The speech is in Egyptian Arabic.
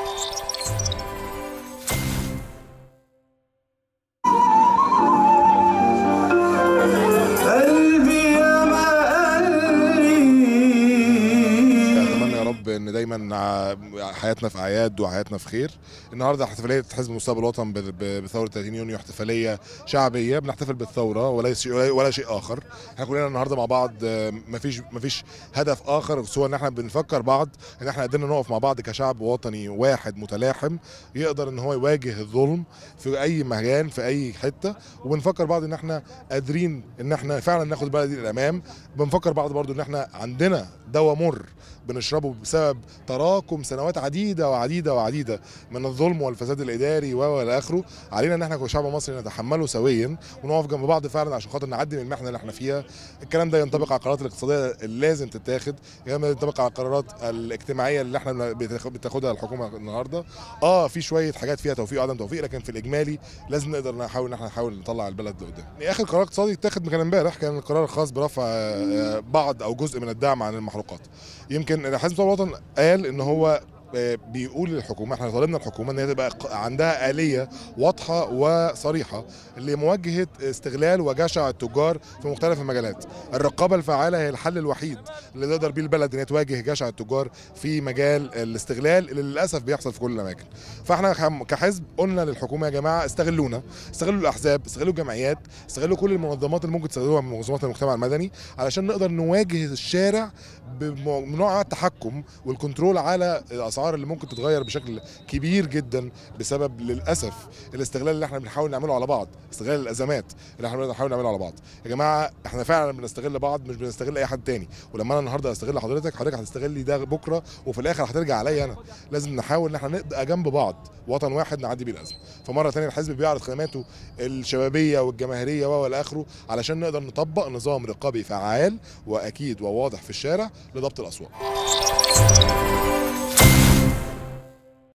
قلبي يا ما قلبي اتمنى يا رب ان دايما ع- حياتنا في اعياد وحياتنا في خير النهارده احتفاليه حزب مستقبل الوطن ب- ب- بثوره 30 يونيو احتفاليه شعبيه بنحتفل بالثوره ولا شيء ولا شيء اخر احنا كلنا النهارده مع بعض آه، مفيش مفيش هدف اخر سوى ان احنا بنفكر بعض ان احنا قدرنا نقف مع بعض كشعب وطني واحد متلاحم يقدر ان هو يواجه الظلم في اي مكان في اي حته وبنفكر بعض ان احنا قادرين ان احنا فعلا ناخد البلد دي للامام بنفكر بعض برضو ان احنا عندنا دواء مر بنشربه بسبب تراكم سنوات عديده وعديده وعديده من الظلم والفساد الاداري و الى اخره علينا ان احنا كشعب مصري نتحمله سويا ونقف جنب بعض فعلا عشان خاطر نعدي من المحنه اللي احنا فيها الكلام ده ينطبق على القرارات الاقتصاديه اللي لازم تتاخد الكلام ده ينطبق على القرارات الاجتماعيه اللي احنا بتاخ- بتاخدها الحكومه النهارده اه في شويه حاجات فيها توفيق وعدم توفيق لكن في الاجمالي لازم نقدر نحاول ان احنا نحاول نطلع البلد لقدام اخر قرار اقتصادي اتاخد كان امبارح كان القرار الخاص برفع آه، بعض او جزء من الدعم عن المحروقات يمكن حزب الوطن قال ان هو آه، بيقول للحكومه احنا طالبنا الحكومه ان هي تبقى ق- عندها اليه واضحه وصريحه لمواجهه استغلال وجشع التجار في مختلف المجالات. الرقابه الفعاله هي الحل الوحيد اللي تقدر بيه البلد ان هي تواجه جشع التجار في مجال الاستغلال اللي للاسف بيحصل في كل الاماكن. فاحنا كم- كحزب قلنا للحكومه يا جماعه استغلونا، استغلوا الاحزاب، استغلوا الجمعيات، استغلوا كل المنظمات اللي ممكن تستخدموها من منظمات المجتمع المدني علشان نقدر نواجه الشارع بنوع التحكم والكنترول على الاسعار اللي ممكن تتغير بشكل كبير جدا بسبب للاسف الاستغلال اللي احنا بنحاول نعمله على بعض استغلال الازمات اللي احنا بنحاول نعمله على بعض يا جماعه احنا فعلا بنستغل بعض مش بنستغل اي حد تاني ولما انا النهارده استغل حضرتك حضرتك هتستغلي ده بكره وفي الاخر هترجع عليا انا لازم نحاول ان احنا نبقى جنب بعض وطن واحد نعدي بيه الازمه فمره تانية الحزب بيعرض خدماته الشبابيه والجماهيريه والى اخره علشان نقدر نطبق نظام رقابي فعال واكيد وواضح في الشارع لضبط الاسواق